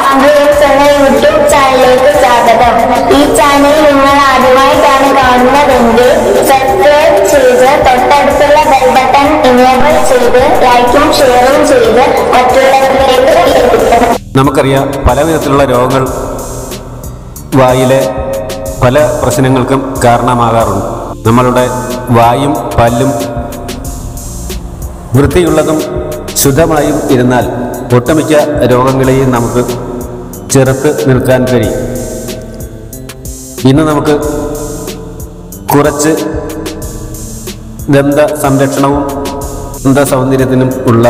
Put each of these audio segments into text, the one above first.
പാംബ്ലിയൻസ് എന്ന യൂട്യൂബ് ചാനലിലേക്ക് സ്വാഗതം ഈ ചാനൽ നിങ്ങൾ ആദ്യമായിട്ടാണ് കാണുന്നതെങ്കിൽ സബ്സ്ക്രൈബ് ചെയ്ത് തൊട്ടടുത്തുള്ള ബെൽ ബട്ടൺ ഇനേബിൾ ചെയ്ത് ലൈക്കും ഷെയറും ചെയ്ത് മറ്റുള്ളവരിലേക്ക് എത്തിക്കണം നമുക്കറിയാം പല വിധത്തിലുള്ള രോഗങ്ങൾ വായിലെ പല പ്രശ്നങ്ങൾക്കും കാരണമാകാറുണ്ട് നമ്മളുടെ വായും പല്ലും വൃത്തിയുള്ളതും ശുദ്ധമായും ഇരുന്നാൽ ഒട്ടുമിക്ക രോഗങ്ങളെയും നമുക്ക് ചെറുത്ത് നിൽക്കാൻ കഴിയും ഇന്ന് നമുക്ക് കുറച്ച് ദന്ത സംരക്ഷണവും ദന്ത സൗന്ദര്യത്തിനും ഉള്ള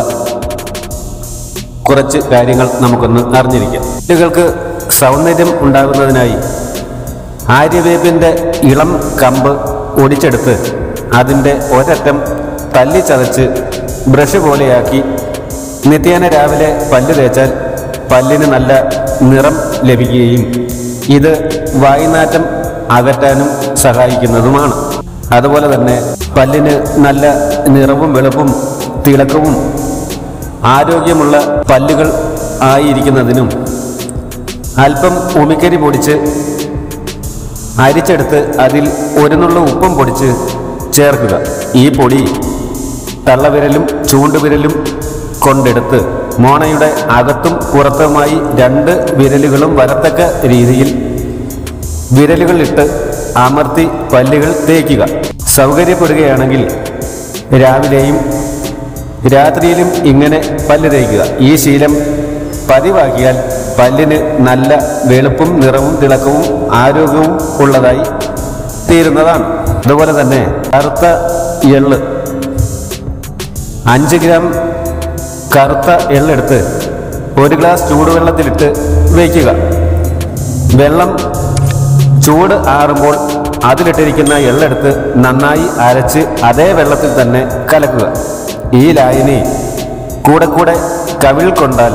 കുറച്ച് കാര്യങ്ങൾ നമുക്കൊന്ന് അറിഞ്ഞിരിക്കാം കുട്ടികൾക്ക് സൗന്ദര്യം ഉണ്ടാകുന്നതിനായി ആര്യവേപ്പിൻ്റെ ഇളം കമ്പ് ഒടിച്ചെടുത്ത് അതിൻ്റെ ഒരറ്റം തല്ലി ചതച്ച് ബ്രഷ് പോലെയാക്കി നിത്യേന രാവിലെ പല്ല് തേച്ചാൽ പല്ലിന് നല്ല നിറം ലഭിക്കുകയും ഇത് വായുനാറ്റം അകറ്റാനും സഹായിക്കുന്നതുമാണ് അതുപോലെ തന്നെ പല്ലിന് നല്ല നിറവും വെളുപ്പും തിളക്കവും ആരോഗ്യമുള്ള പല്ലുകൾ ആയിരിക്കുന്നതിനും അല്പം ഉമിക്കരി പൊടിച്ച് അരിച്ചെടുത്ത് അതിൽ ഒരു നുള്ള ഉപ്പും പൊടിച്ച് ചേർക്കുക ഈ പൊടി തള്ളവിരലും ചൂണ്ടുവിരലും കൊണ്ടെടുത്ത് മോണയുടെ അകത്തും പുറത്തുമായി രണ്ട് വിരലുകളും വരത്തക്ക രീതിയിൽ വിരലുകളിട്ട് അമർത്തി പല്ലുകൾ തേക്കുക സൗകര്യപ്പെടുകയാണെങ്കിൽ രാവിലെയും രാത്രിയിലും ഇങ്ങനെ പല്ല് തേക്കുക ഈ ശീലം പതിവാക്കിയാൽ പല്ലിന് നല്ല വെളുപ്പും നിറവും തിളക്കവും ആരോഗ്യവും ഉള്ളതായി തീരുന്നതാണ് അതുപോലെ തന്നെ കറുത്ത എള്ള് അഞ്ച് ഗ്രാം കറുത്ത എള്ളെടുത്ത് ഒരു ഗ്ലാസ് ചൂടുവെള്ളത്തിലിട്ട് വയ്ക്കുക വെള്ളം ചൂട് ആറുമ്പോൾ അതിലിട്ടിരിക്കുന്ന എള്ളെടുത്ത് നന്നായി അരച്ച് അതേ വെള്ളത്തിൽ തന്നെ കലക്കുക ഈ ലായനി കൂടെ കൂടെ കവിൾ കൊണ്ടാൽ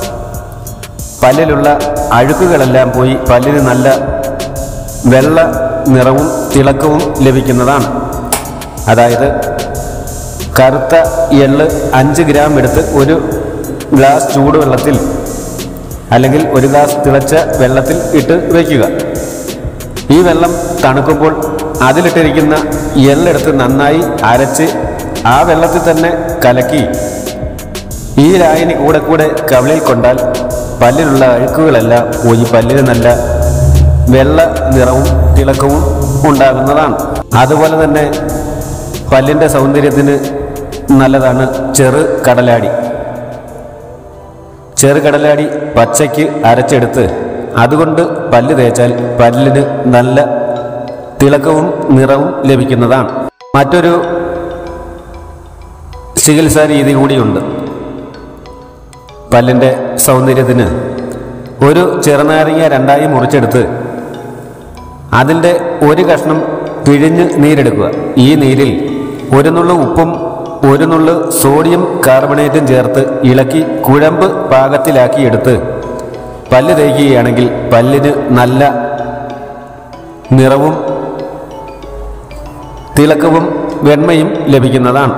പല്ലിലുള്ള അഴുക്കുകളെല്ലാം പോയി പല്ലിന് നല്ല വെള്ള നിറവും തിളക്കവും ലഭിക്കുന്നതാണ് അതായത് കറുത്ത എള്ള് അഞ്ച് ഗ്രാം എടുത്ത് ഒരു ഗ്ലാസ് ചൂടുവെള്ളത്തിൽ അല്ലെങ്കിൽ ഒരു ഗ്ലാസ് തിളച്ച വെള്ളത്തിൽ ഇട്ട് വയ്ക്കുക ഈ വെള്ളം തണുക്കുമ്പോൾ അതിലിട്ടിരിക്കുന്ന എള്ളെടുത്ത് നന്നായി അരച്ച് ആ വെള്ളത്തിൽ തന്നെ കലക്കി ഈ ലായനി കൂടെ കൂടെ കവിളിൽ കൊണ്ടാൽ പല്ലിലുള്ള അഴുക്കുകളെല്ലാം പോയി പല്ലിന് നല്ല വെള്ള നിറവും തിളക്കവും ഉണ്ടാകുന്നതാണ് അതുപോലെ തന്നെ പല്ലിൻ്റെ സൗന്ദര്യത്തിന് നല്ലതാണ് ചെറു കടലാടി ചെറു കടലാടി പച്ചയ്ക്ക് അരച്ചെടുത്ത് അതുകൊണ്ട് പല്ല് തേച്ചാൽ പല്ലിന് നല്ല തിളക്കവും നിറവും ലഭിക്കുന്നതാണ് മറ്റൊരു ചികിത്സാ രീതി കൂടിയുണ്ട് പല്ലിൻ്റെ സൗന്ദര്യത്തിന് ഒരു ചെറുനാരങ്ങ രണ്ടായി മുറിച്ചെടുത്ത് അതിൻ്റെ ഒരു കഷ്ണം പിഴിഞ്ഞ് നീരെടുക്കുക ഈ നീരിൽ ഒരു നുള്ളു ഉപ്പും ഒരു നുള്ളു സോഡിയം കാർബണേറ്റും ചേർത്ത് ഇളക്കി കുഴമ്പ് പാകത്തിലാക്കി എടുത്ത് പല്ല് തേക്കുകയാണെങ്കിൽ പല്ലിന് നല്ല നിറവും തിളക്കവും വെണ്മയും ലഭിക്കുന്നതാണ്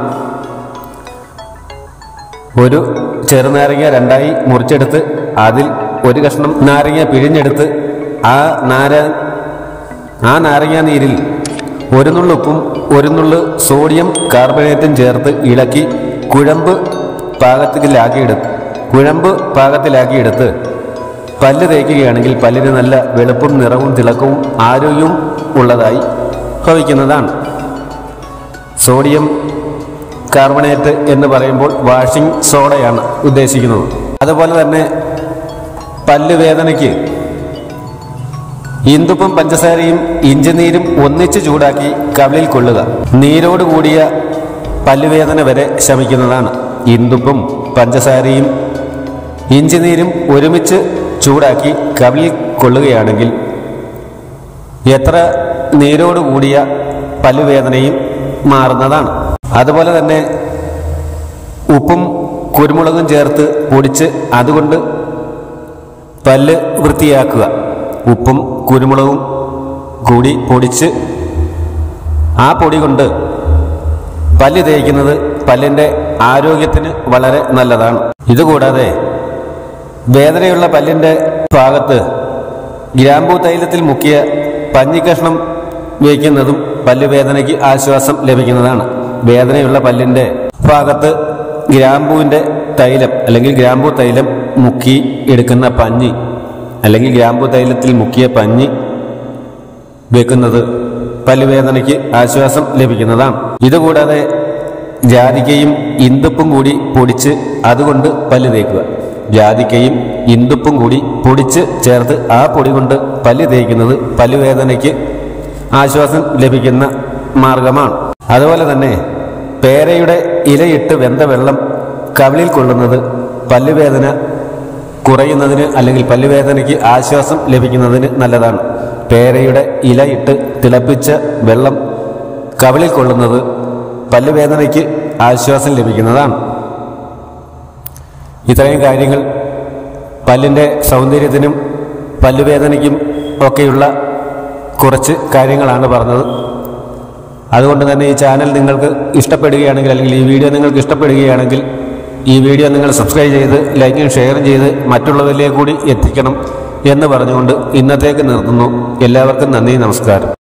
ഒരു ചെറുനാരങ്ങ രണ്ടായി മുറിച്ചെടുത്ത് അതിൽ ഒരു കഷ്ണം നാരങ്ങ പിഴിഞ്ഞെടുത്ത് ആ നാര ആ നാരങ്ങ നീരിൽ ഒരു നുള്ളുപ്പും ഒരു നുള്ളു സോഡിയം കാർബണേറ്റും ചേർത്ത് ഇളക്കി കുഴമ്പ് പാകത്തിലാക്കിയെടുത്ത് കുഴമ്പ് പാകത്തിലാക്കിയെടുത്ത് പല്ല് തേക്കുകയാണെങ്കിൽ പല്ലിന് നല്ല വെളുപ്പും നിറവും തിളക്കവും ആരോഗ്യവും ഉള്ളതായി ഭവിക്കുന്നതാണ് സോഡിയം കാർബണേറ്റ് എന്ന് പറയുമ്പോൾ വാഷിംഗ് സോഡയാണ് ഉദ്ദേശിക്കുന്നത് അതുപോലെ തന്നെ പല്ല് വേദനയ്ക്ക് ഇന്ദുപ്പും പഞ്ചസാരയും ഇഞ്ചിനീരും ഒന്നിച്ച് ചൂടാക്കി കവിളിൽ കൊള്ളുക നീരോട് കൂടിയ പല്ലുവേദന വരെ ശമിക്കുന്നതാണ് ഇന്ദുപ്പും പഞ്ചസാരയും ഇഞ്ചിനീരും ഒരുമിച്ച് ചൂടാക്കി കവിളിൽ കൊള്ളുകയാണെങ്കിൽ എത്ര നീരോട് കൂടിയ പല്ലുവേദനയും മാറുന്നതാണ് അതുപോലെ തന്നെ ഉപ്പും കുരുമുളകും ചേർത്ത് പൊടിച്ച് അതുകൊണ്ട് പല്ല് വൃത്തിയാക്കുക ഉപ്പും കുരുമുളകും കൂടി പൊടിച്ച് ആ പൊടി കൊണ്ട് പല്ല് തേക്കുന്നത് പല്ലിൻ്റെ ആരോഗ്യത്തിന് വളരെ നല്ലതാണ് ഇതുകൂടാതെ വേദനയുള്ള പല്ലിൻ്റെ ഭാഗത്ത് ഗ്രാമ്പൂ തൈലത്തിൽ മുക്കിയ പഞ്ഞിക്കഷ്ണം വയ്ക്കുന്നതും പല്ലുവേദനയ്ക്ക് ആശ്വാസം ലഭിക്കുന്നതാണ് വേദനയുള്ള പല്ലിൻ്റെ ഭാഗത്ത് ഗ്രാമ്പൂവിൻ്റെ തൈലം അല്ലെങ്കിൽ ഗ്രാമ്പൂ തൈലം മുക്കി എടുക്കുന്ന പഞ്ഞി അല്ലെങ്കിൽ ഗ്രാമ്പൂ തൈലത്തിൽ മുക്കിയ പഞ്ഞി വെക്കുന്നത് പല്ലുവേദനയ്ക്ക് ആശ്വാസം ലഭിക്കുന്നതാണ് ഇതുകൂടാതെ ജാതിക്കയും ഇന്ദുപ്പും കൂടി പൊടിച്ച് അതുകൊണ്ട് പല്ല് തേക്കുക ജാതിക്കയും ഇന്ദുപ്പും കൂടി പൊടിച്ച് ചേർത്ത് ആ പൊടി കൊണ്ട് പല്ല് തേക്കുന്നത് പല്ലുവേദനയ്ക്ക് ആശ്വാസം ലഭിക്കുന്ന മാർഗമാണ് അതുപോലെ തന്നെ പേരയുടെ ഇലയിട്ട് വെന്ത വെള്ളം കവിളിൽ കൊള്ളുന്നത് പല്ലുവേദന കുറയുന്നതിന് അല്ലെങ്കിൽ പല്ലുവേദനയ്ക്ക് ആശ്വാസം ലഭിക്കുന്നതിന് നല്ലതാണ് പേരയുടെ ഇലയിട്ട് തിളപ്പിച്ച വെള്ളം കവിളിൽ കൊള്ളുന്നത് പല്ലുവേദനയ്ക്ക് ആശ്വാസം ലഭിക്കുന്നതാണ് ഇത്രയും കാര്യങ്ങൾ പല്ലിൻ്റെ സൗന്ദര്യത്തിനും പല്ലുവേദനയ്ക്കും ഒക്കെയുള്ള കുറച്ച് കാര്യങ്ങളാണ് പറഞ്ഞത് അതുകൊണ്ട് തന്നെ ഈ ചാനൽ നിങ്ങൾക്ക് ഇഷ്ടപ്പെടുകയാണെങ്കിൽ അല്ലെങ്കിൽ ഈ വീഡിയോ നിങ്ങൾക്ക് ഇഷ്ടപ്പെടുകയാണെങ്കിൽ ഈ വീഡിയോ നിങ്ങൾ സബ്സ്ക്രൈബ് ചെയ്ത് ലൈക്കും ഷെയറും ചെയ്ത് മറ്റുള്ളവരിലേക്ക് കൂടി എത്തിക്കണം എന്ന് പറഞ്ഞുകൊണ്ട് ഇന്നത്തേക്ക് നിർത്തുന്നു എല്ലാവർക്കും നന്ദി നമസ്കാരം